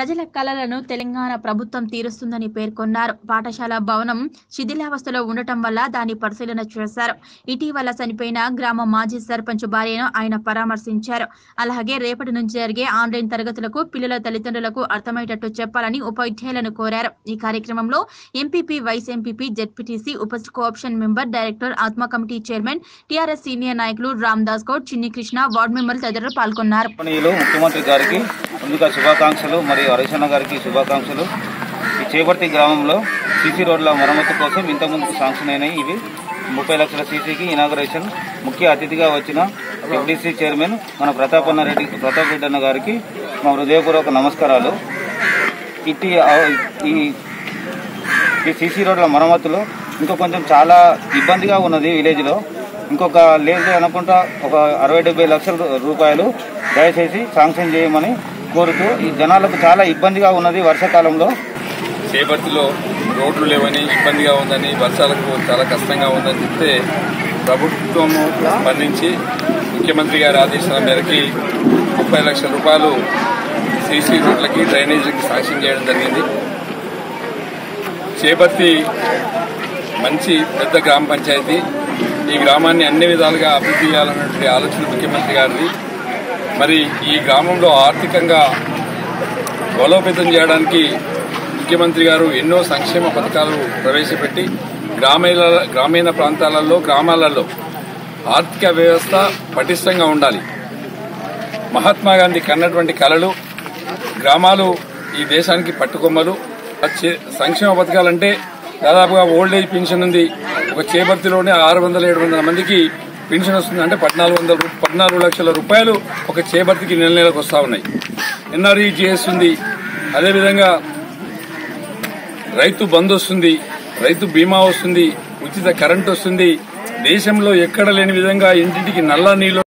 ప్రజల కలలను తెలంగాణ ప్రభుత్వం తీరుస్తుందని పేర్కొన్నారు పాఠశాల భవనం శిథిలావస్థలో ఉండటం వల్ల దాన్ని పరిశీలన చేశారు ఇటీవల చనిపోయిన గ్రామ మాజీ సర్పంచ్ భార్యను ఆయన పరామర్శించారు అలాగే రేపటి నుంచి జరిగే ఆన్లైన్ తరగతులకు పిల్లల తల్లిదండ్రులకు అర్థమయ్యేటట్టు చెప్పాలని ఉపాధ్యాయులను కోరారు ఈ కార్యక్రమంలో ఎంపీపీ వైస్ ఎంపీపీ జెడ్పీటీసీ ఉప co-option member director ATMA committee chairman TRS senior నాయకులు రామ్ దాస్ గౌడ్ చిన్ని కృష్ణ వార్డు మెంబర్లు తదితరులు పాల్గొన్నారు కంపెనీలు ముఖ్యమంత్రి గారికి ముందుగా శుభాకాంక్షలు మరియు హరీశన్న గారికి శుభాకాంక్షలు ఈ చేపర్తి గ్రామంలో సీసీ రోడ్ల మరమ్మతు కోసం ఇంతకుముందు శాంక్షన్ అయినాయి ఇవి ముప్పై లక్షల సీసీకి ఇనాగరేషన్ ముఖ్య అతిథిగా వచ్చిన ఎఫ్డీసీ చైర్మన్ మన ప్రతాపన్న రెడ్డి ప్రతాప్ రెడ్డి అన్న గారికి మా హృదయపూర్వక నమస్కారాలు ఇట్టి ఆ- ఈ ఈ సీసీ రోడ్ల మరమ్మతులో ఇంకా కొంచెం చాలా ఇబ్బందిగా ఉన్నది విలేజ్లో ఇంకొక లేదు అనుకుంటా ఒక అరవై డెబ్బై లక్షల రూపాయలు దయచేసి శాంక్షన్ చేయమని కోరుతూ ఈ జనాలకు చాలా ఇబ్బందిగా ఉన్నది వర్షాకాలంలో చేపర్తిలో రోడ్లు లేవని ఇబ్బందిగా ఉందని వర్షాలకు చాలా కష్టంగా ఉందని చెప్తే ప్రభుత్వం స్పందించి ముఖ్యమంత్రి గారి ఆదేశాల మేరకి ముప్పై లక్షల రూపాయలు సీసీ రోడ్లకి డ్రైనేజీకి శాంక్షన్ చేయడం జరిగింది చేపర్తి మంచి పెద్ద గ్రామ పంచాయతీ ఈ గ్రామాన్ని అన్ని విధాలుగా అభివృద్ధి చేయాలన్నటువంటి ఆలోచన ముఖ్యమంత్రి గారిది మరి ఈ గ్రామంలో ఆర్థికంగా బలోపేతం చేయడానికి ముఖ్యమంత్రి గారు ఎన్నో సంక్షేమ పథకాలు ప్రవేశపెట్టి గ్రామీణ గ్రామీణ ప్రాంతాలలో గ్రామాలలో ఆర్థిక వ్యవస్థ పటిష్టంగా ఉండాలి మహాత్మా గాంధీ కన్నటువంటి కళలు గ్రామాలు ఈ దేశానికి పట్టుకొమ్మలు వచ్చే- సంక్షేమ పథకాలంటే దాదాపుగా ఓల్డ్ ఏజ్ పెన్షన్ ఉంది ఒక చేపర్తిలోనే ఆరు వందల ఏడు వందల మందికి పెన్షన్ వస్తుంది అంటే పద్నాలుగు వందల రూ- పద్నాలుగు లక్షల రూపాయలు ఒక చేపర్తికి నెల నెలకు వస్తూ ఉన్నాయి ఎన్ఆర్ఈజీఎస్ ఉంది అదేవిధంగా రైతు బంద్ వస్తుంది రైతు బీమా వస్తుంది ఉచిత కరెంట్ వస్తుంది దేశంలో ఎక్కడ లేని విధంగా ఇంటింటికి నల్ల నీళ్లు